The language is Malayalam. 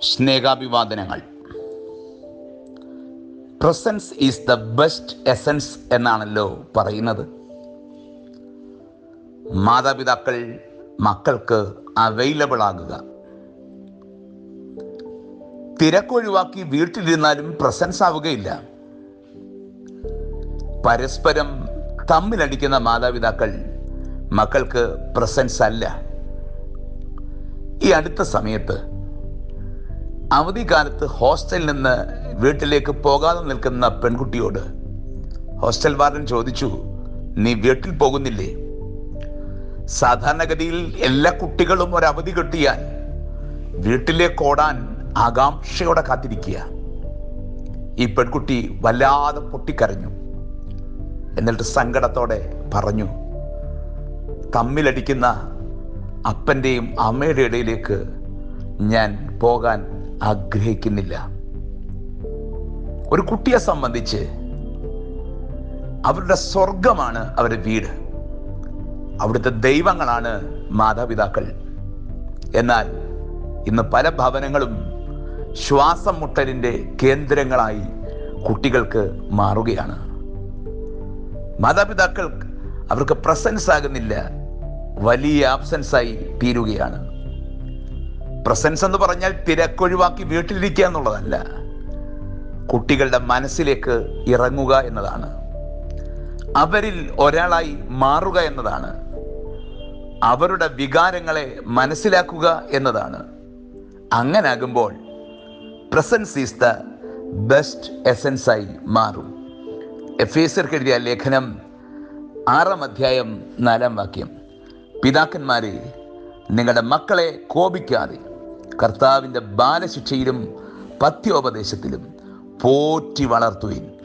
സ്നേഹാഭിവാദനങ്ങൾ presence is the best essence എന്നാണല്ലോ പറയുന്നത് മാതാപിതാക്കൾ മക്കൾക്ക് അവൈലബിൾ ആകുക തിരക്കൊഴിവാക്കി വീട്ടിലിരുന്നാലും പ്രസൻസ് ആവുകയില്ല പരസ്പരം തമ്മിലടിക്കുന്ന മാതാപിതാക്കൾ മക്കൾക്ക് പ്രസൻസ് അല്ല ഈ അടുത്ത സമയത്ത് അവധിക്കാലത്ത് ഹോസ്റ്റലിൽ നിന്ന് വീട്ടിലേക്ക് പോകാതെ നിൽക്കുന്ന പെൺകുട്ടിയോട് ഹോസ്റ്റൽ വാർഡൻ ചോദിച്ചു നീ വീട്ടിൽ പോകുന്നില്ലേ സാധാരണഗതിയിൽ എല്ലാ കുട്ടികളും ഒരു അവധി കിട്ടിയാൽ വീട്ടിലേക്ക് ഓടാൻ ആകാംക്ഷയോടെ കാത്തിരിക്കുക ഈ പെൺകുട്ടി വല്ലാതെ പൊട്ടിക്കരഞ്ഞു എന്നിട്ട് സങ്കടത്തോടെ പറഞ്ഞു തമ്മിലടിക്കുന്ന അപ്പൻ്റെയും അമ്മയുടെ ഇടയിലേക്ക് ഞാൻ പോകാൻ ആഗ്രഹിക്കുന്നില്ല ഒരു കുട്ടിയെ സംബന്ധിച്ച് അവരുടെ സ്വർഗമാണ് അവരുടെ വീട് അവിടുത്തെ ദൈവങ്ങളാണ് മാതാപിതാക്കൾ എന്നാൽ ഇന്ന് പല ഭവനങ്ങളും ശ്വാസം മുട്ടലിൻ്റെ കേന്ദ്രങ്ങളായി കുട്ടികൾക്ക് മാറുകയാണ് മാതാപിതാക്കൾ അവർക്ക് പ്രസൻസ് ആകുന്നില്ല വലിയ ആബ്സൻസ് ആയി തീരുകയാണ് പ്രസൻസ് എന്ന് പറഞ്ഞാൽ തിരക്കൊഴിവാക്കി വീട്ടിലിരിക്കുക എന്നുള്ളതല്ല കുട്ടികളുടെ മനസ്സിലേക്ക് ഇറങ്ങുക എന്നതാണ് അവരിൽ ഒരാളായി മാറുക എന്നതാണ് അവരുടെ വികാരങ്ങളെ മനസ്സിലാക്കുക എന്നതാണ് അങ്ങനാകുമ്പോൾ presence is the best essence ആയി മാറും എഫ് എസർക്ക് എഴുതിയ ലേഖനം ആറാം അധ്യായം നാലാം വാക്യം പിതാക്കന്മാരെ നിങ്ങളുടെ മക്കളെ കോപിക്കാതെ കർത്താവിൻ്റെ ബാലശിക്ഷയിലും പഥ്യോപദേശത്തിലും പോറ്റി വളർത്തുവിൻ